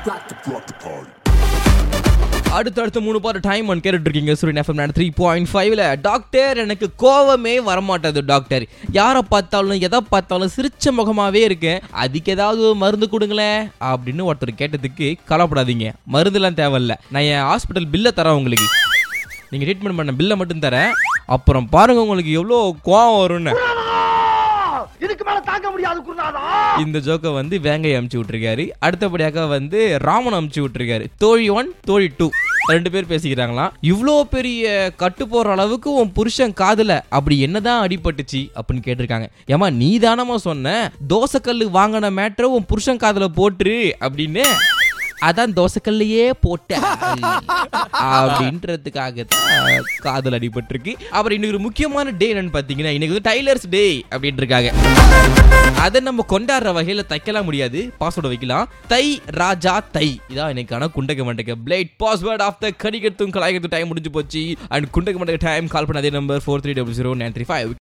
got to rock the party. அடுத்தடுத்த மூணு பாட்டு டைம் ஒன் கேட்டுட்டு இருக்கீங்க சூரியன் எஃப்எம் த்ரீ பாயிண்ட் ஃபைவ்ல டாக்டர் எனக்கு கோவமே வரமாட்டேது டாக்டர் யாரை பார்த்தாலும் எதை பார்த்தாலும் சிரிச்ச முகமாவே இருக்கேன் அதுக்கு ஏதாவது ஒரு மருந்து கொடுங்களேன் அப்படின்னு ஒருத்தர் கேட்டதுக்கு கவலைப்படாதீங்க மருந்துலாம் தேவையில்ல நான் என் ஹாஸ்பிட்டல் பில்லை தரேன் உங்களுக்கு நீங்க ட்ரீட்மெண்ட் பண்ண பில்லை மட்டும் தரேன் அப்புறம் பாருங்க உங்களுக்கு எவ்வளோ கோவம் வரும்னு இதுக்கு மேல தாங்க முடியாது குருநாதா இந்த ஜோக்கை வந்து வேங்கை அமுச்சு விட்டுருக்காரு அடுத்தபடியாக வந்து ராமன் அமுச்சு விட்டுருக்காரு தோழி ஒன் தோழி டூ ரெண்டு பேர் பேசிக்கிறாங்களாம் இவ்வளோ பெரிய கட்டு போடுற அளவுக்கு உன் புருஷன் காதுல அப்படி என்னதான் அடிபட்டுச்சு அப்படின்னு கேட்டிருக்காங்க ஏமா நீ தானமா சொன்ன தோசைக்கல்லு வாங்கின மேட்ரை உன் புருஷன் காதுல போட்டுரு அப்படின்னு அதான் தோசைக்கல்லையே போட்ட அப்படின்றதுக்காக தான் காதல் அடிபட்டிருக்கு அப்புறம் இன்னைக்கு ஒரு முக்கியமான டே என்னன்னு பார்த்தீங்கன்னா இன்னைக்கு வந்து டைலர்ஸ் டே அப்படின்னு இருக்காங்க அதை நம்ம கொண்டாடுற வகையில தைக்கலாம் முடியாது பாஸ்வேர்டு வைக்கலாம் தை ராஜா தை இதான் இன்னைக்கான குண்டக மண்டக பிளேட் பாஸ்வேர்ட் ஆஃப் த கடிகத்தும் கலாய்கத்தும் டைம் முடிஞ்சு போச்சு அண்ட் குண்டக மண்டக டைம் கால் பண்ண அதே number four three double zero nine three five